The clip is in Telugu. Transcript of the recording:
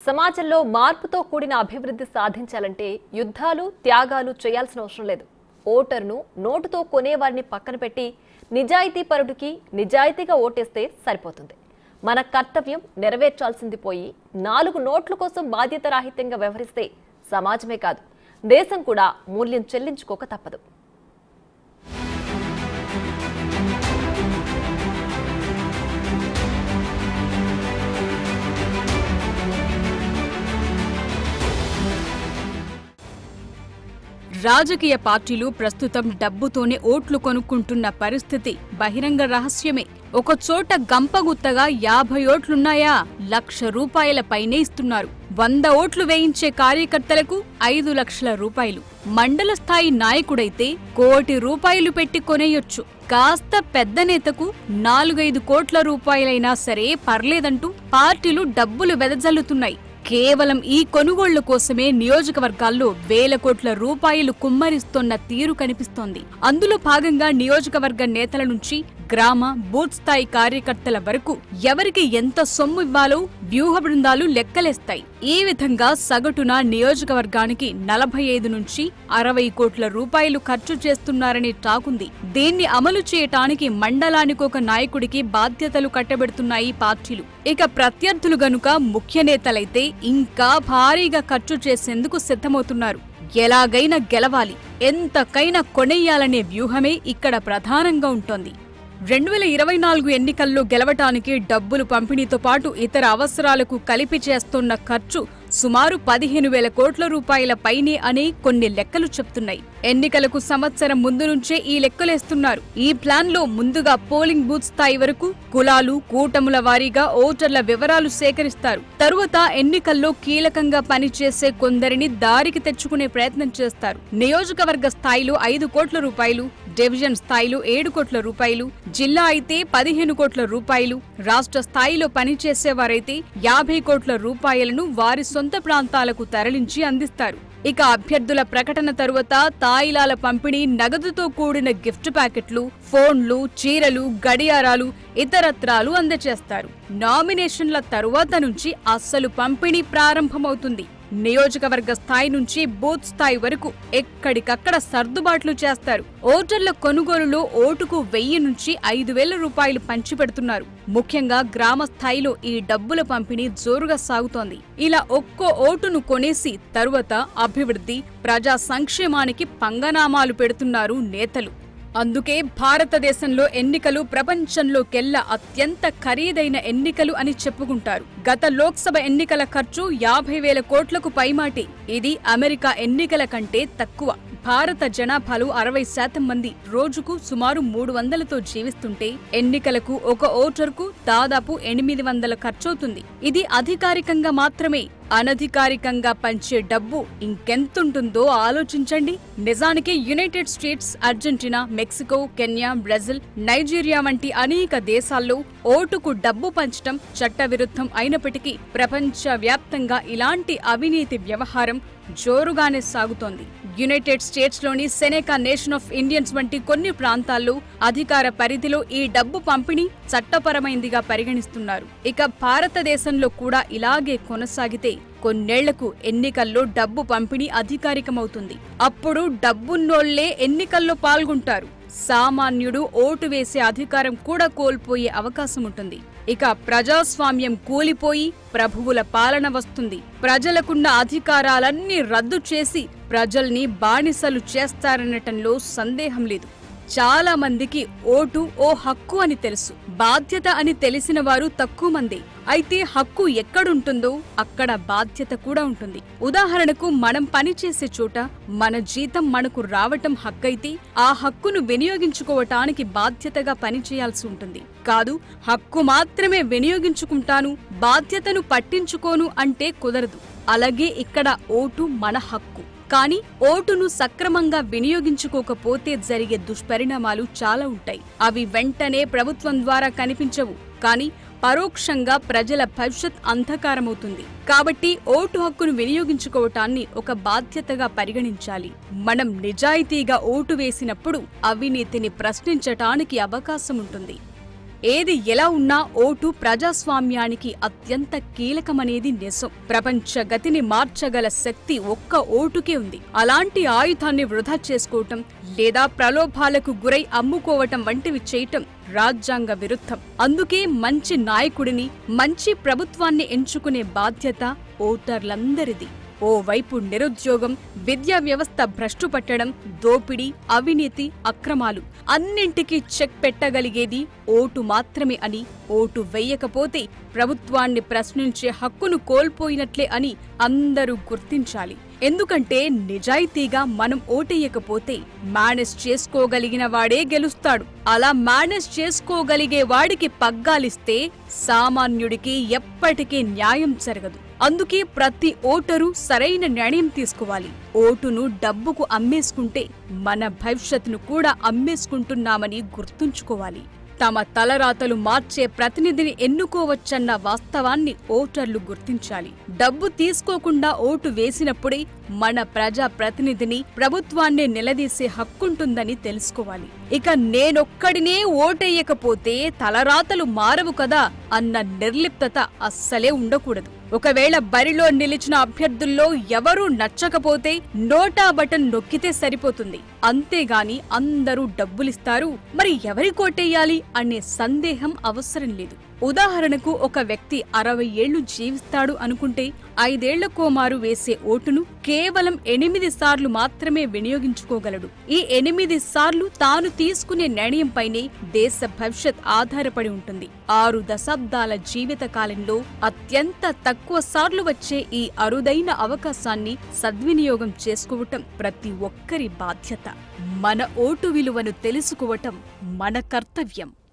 సమాజంలో మార్పుతో కూడిన అభివృద్ధి సాధించాలంటే యుద్ధాలు త్యాగాలు చేయాల్సిన అవసరం లేదు ఓటర్ను నోటుతో కొనేవారిని పక్కన పెట్టి నిజాయితీ పరుడికి నిజాయితీగా ఓటేస్తే సరిపోతుంది మన కర్తవ్యం నెరవేర్చాల్సింది పోయి నాలుగు నోట్ల కోసం బాధ్యత రాహిత్యంగా వ్యవహరిస్తే సమాజమే కాదు దేశం కూడా మూల్యం చెల్లించుకోక తప్పదు రాజకీయ పార్టీలు ప్రస్తుతం డబ్బుతోనే ఓట్లు కొనుక్కుంటున్న పరిస్థితి బహిరంగ రహస్యమే ఒక చోట గంపగుత్తగా యాభై ఓట్లున్నాయా లక్ష రూపాయల పైనే ఇస్తున్నారు వంద ఓట్లు వేయించే కార్యకర్తలకు ఐదు లక్షల రూపాయలు మండల స్థాయి నాయకుడైతే కోటి రూపాయలు పెట్టి కొనేయొచ్చు కాస్త పెద్ద నేతకు నాలుగైదు కోట్ల రూపాయలైనా సరే పర్లేదంటూ పార్టీలు డబ్బులు వెదజల్లుతున్నాయి కేవలం ఈ కొనుగోళ్ల కోసమే నియోజకవర్గాల్లో వేల కోట్ల రూపాయలు కుమ్మరిస్తోన్న తీరు కనిపిస్తోంది అందులో భాగంగా నియోజకవర్గ నేతల నుంచి గ్రామ బూత్ స్థాయి కార్యకర్తల వరకు ఎవరికి ఎంత సొమ్ము ఇవ్వాలో వ్యూహ బృందాలు లెక్కలేస్తాయి ఈ విధంగా సగటున నియోజకవర్గానికి నలభై ఐదు నుంచి అరవై కోట్ల రూపాయలు ఖర్చు చేస్తున్నారని టాకుంది దీన్ని అమలు చేయటానికి మండలానికి ఒక నాయకుడికి బాధ్యతలు కట్టబెడుతున్నాయి పార్టీలు ఇక ప్రత్యర్థులు గనుక ముఖ్య నేతలైతే ఇంకా భారీగా ఖర్చు చేసేందుకు సిద్ధమవుతున్నారు ఎలాగైనా గెలవాలి ఎంతకైనా కొనెయ్యాలనే వ్యూహమే ఇక్కడ ప్రధానంగా ఉంటోంది రెండు వేల ఇరవై నాలుగు ఎన్నికల్లో గెలవటానికి డబ్బులు పంపిణీతో పాటు ఇతర అవసరాలకు కలిపి చేస్తున్న ఖర్చు సుమారు పదిహేను వేల కోట్ల రూపాయల పైనే అని కొన్ని లెక్కలు చెప్తున్నాయి ఎన్నికలకు సంవత్సరం ముందు నుంచే ఈ లెక్కలేస్తున్నారు ఈ ప్లాన్ లో ముందుగా పోలింగ్ బూత్ స్థాయి వరకు కులాలు కూటముల వారీగా ఓటర్ల వివరాలు సేకరిస్తారు తరువాత ఎన్నికల్లో కీలకంగా పనిచేసే కొందరిని దారికి తెచ్చుకునే ప్రయత్నం చేస్తారు నియోజకవర్గ స్థాయిలో ఐదు కోట్ల రూపాయలు డివిజన్ స్థాయిలో ఏడు కోట్ల రూపాయలు జిల్లా అయితే పదిహేను కోట్ల రూపాయలు రాష్ట్ర స్థాయిలో పనిచేసేవారైతే యాభై కోట్ల రూపాయలను వారి సొంత ప్రాంతాలకు తరలించి అందిస్తారు ఇక అభ్యర్థుల ప్రకటన తరువాత తాయిలాల పంపిణీ నగదుతో కూడిన గిఫ్ట్ ప్యాకెట్లు ఫోన్లు చీరలు గడియారాలు ఇతరత్రాలు అందజేస్తారు నామినేషన్ల తరువాత నుంచి అస్సలు పంపిణీ ప్రారంభమవుతుంది నియోజకవర్గ స్థాయి నుంచి బూత్ స్థాయి వరకు ఎక్కడికక్కడ సర్దుబాట్లు చేస్తారు ఓటర్ల కొనుగోలులో ఓటుకు వెయ్యి నుంచి ఐదు వేల రూపాయలు పంచిపెడుతున్నారు ముఖ్యంగా గ్రామ స్థాయిలో ఈ డబ్బుల పంపిణీ జోరుగా సాగుతోంది ఇలా ఒక్కో ఓటును కొనేసి తరువాత అభివృద్ధి ప్రజా సంక్షేమానికి పంగనామాలు పెడుతున్నారు నేతలు అందుకే భారతదేశంలో ఎన్నికలు ప్రపంచంలోకెల్లా అత్యంత ఖరీదైన ఎన్నికలు అని చెప్పుకుంటారు గత లోక్సభ ఎన్నికల ఖర్చు యాభై వేల కోట్లకు పైమాటి ఇది అమెరికా ఎన్నికల కంటే తక్కువ భారత జనాభాలో అరవై శాతం మంది రోజుకు సుమారు మూడు వందలతో జీవిస్తుంటే ఎన్నికలకు ఒక ఓటర్కు దాదాపు ఎనిమిది వందల ఖర్చవుతుంది ఇది అధికారికంగా మాత్రమే అనధికారికంగా పంచే డబ్బు ఇంకెంతుంటుందో ఆలోచించండి నిజానికి United States Argentina Mexico Kenya Brazil Nigeria వంటి అనేక దేశాల్లో ఓటుకు డబ్బు పంచటం చట్టవిరుద్ధం అయినప్పటికీ ప్రపంచ వ్యాప్తంగా ఇలాంటి అవినీతి వ్యవహారం జోరుగానే సాగుతోంది యునైటెడ్ స్టేట్స్ లోని సెనేకా నేషన్ ఆఫ్ ఇండియన్స్ వంటి కొన్ని ప్రాంతాల్లో అధికార పరిధిలో ఈ డబ్బు పంపిణీ చట్టపరమైందిగా పరిగణిస్తున్నారు ఇక భారతదేశంలో కూడా ఇలాగే కొనసాగితే కొన్నేళ్లకు ఎన్నికల్లో డబ్బు పంపిణీ అధికారికమవుతుంది అప్పుడు డబ్బున్నోళ్లే ఎన్నికల్లో పాల్గొంటారు సామాన్యుడు ఓటు వేసే అధికారం కూడా కోల్పోయే అవకాశం ఉంటుంది ఇక ప్రజాస్వామ్యం కూలిపోయి ప్రభువుల పాలన వస్తుంది ప్రజలకున్న అధికారాలన్నీ రద్దు చేసి ప్రజల్ని బానిసలు చేస్తారనటంలో సందేహం లేదు చాలా మందికి ఓటు ఓ హక్కు అని తెలుసు బాధ్యత అని తెలిసిన వారు తక్కువ మంది అయితే హక్కు ఎక్కడుంటుందో అక్కడ బాధ్యత కూడా ఉంటుంది ఉదాహరణకు మనం పనిచేసే చోట మన జీతం మనకు రావటం హక్కైతే ఆ హక్కును వినియోగించుకోవటానికి బాధ్యతగా పనిచేయాల్సి ఉంటుంది కాదు హక్కు మాత్రమే వినియోగించుకుంటాను బాధ్యతను పట్టించుకోను అంటే కుదరదు అలాగే ఇక్కడ ఓటు మన హక్కు కానీ ఓటును సక్రమంగా వినియోగించుకోకపోతే జరిగే దుష్పరిణామాలు చాలా ఉంటాయి అవి వెంటనే ప్రభుత్వం ద్వారా కనిపించవు కానీ పరోక్షంగా ప్రజల భవిష్యత్ అంధకారమవుతుంది కాబట్టి ఓటు హక్కును వినియోగించుకోవటాన్ని ఒక బాధ్యతగా పరిగణించాలి మనం నిజాయితీగా ఓటు వేసినప్పుడు అవినీతిని ప్రశ్నించటానికి అవకాశం ఉంటుంది ఏది ఎలా ఉన్నా ఓటు ప్రజాస్వామ్యానికి అత్యంత కీలకమనేది నిజం ప్రపంచ గతిని మార్చగల శక్తి ఒక్క ఓటుకే ఉంది అలాంటి ఆయుధాన్ని వృధా చేసుకోవటం లేదా ప్రలోభాలకు గురై అమ్ముకోవటం వంటివి చేయటం రాజ్యాంగ విరుద్ధం అందుకే మంచి నాయకుడిని మంచి ప్రభుత్వాన్ని ఎంచుకునే బాధ్యత ఓటర్లందరిది ఓవైపు నిరుద్యోగం విద్యా వ్యవస్థ భ్రష్టు పట్టడం దోపిడీ అవినీతి అక్రమాలు అన్నింటికీ చెక్ పెట్టగలిగేది ఓటు మాత్రమే అని ఓటు వెయ్యకపోతే ప్రభుత్వాన్ని ప్రశ్నించే హక్కును కోల్పోయినట్లే అని అందరూ గుర్తించాలి ఎందుకంటే నిజాయితీగా మనం ఓటేయకపోతే మేనేజ్ చేసుకోగలిగిన వాడే గెలుస్తాడు అలా మేనేజ్ చేసుకోగలిగే వాడికి పగ్గాలిస్తే సామాన్యుడికి ఎప్పటికీ న్యాయం జరగదు అందుకే ప్రతి ఓటరు సరైన నిర్ణయం తీసుకోవాలి ఓటును డబ్బుకు అమ్మేసుకుంటే మన భవిష్యత్తును కూడా అమ్మేసుకుంటున్నామని గుర్తుంచుకోవాలి తమ తలరాతలు మార్చే ప్రతినిధిని ఎన్నుకోవచ్చన్న వాస్తవాన్ని ఓటర్లు గుర్తించాలి డబ్బు తీసుకోకుండా ఓటు వేసినప్పుడే మన ప్రజా ప్రతినిధిని ప్రభుత్వాన్ని నిలదీసే హక్కుంటుందని తెలుసుకోవాలి ఇక నేనొక్కడినే ఓటెయ్యకపోతే తలరాతలు మారవు కదా అన్న నిర్లిప్తత అస్సలే ఉండకూడదు ఒకవేళ బరిలో నిలిచిన అభ్యర్థుల్లో ఎవరూ నచ్చకపోతే నోటా బటన్ నొక్కితే సరిపోతుంది అంతేగాని అందరూ డబ్బులిస్తారు మరి ఎవరి కోటేయాలి అనే సందేహం అవసరం లేదు ఉదాహరణకు ఒక వ్యక్తి అరవై ఏళ్లు జీవిస్తాడు అనుకుంటే ఐదేళ్లకో మారు వేసే ఓటును కేవలం ఎనిమిది సార్లు మాత్రమే వినియోగించుకోగలడు ఈ ఎనిమిది సార్లు తాను తీసుకునే నిర్ణయంపైనే దేశ భవిష్యత్ ఆధారపడి ఉంటుంది ఆరు దశాబ్దాల జీవిత కాలంలో అత్యంత తక్కువ సార్లు వచ్చే ఈ అరుదైన అవకాశాన్ని సద్వినియోగం చేసుకోవటం ప్రతి ఒక్కరి బాధ్యత మన ఓటు విలువను తెలుసుకోవటం మన కర్తవ్యం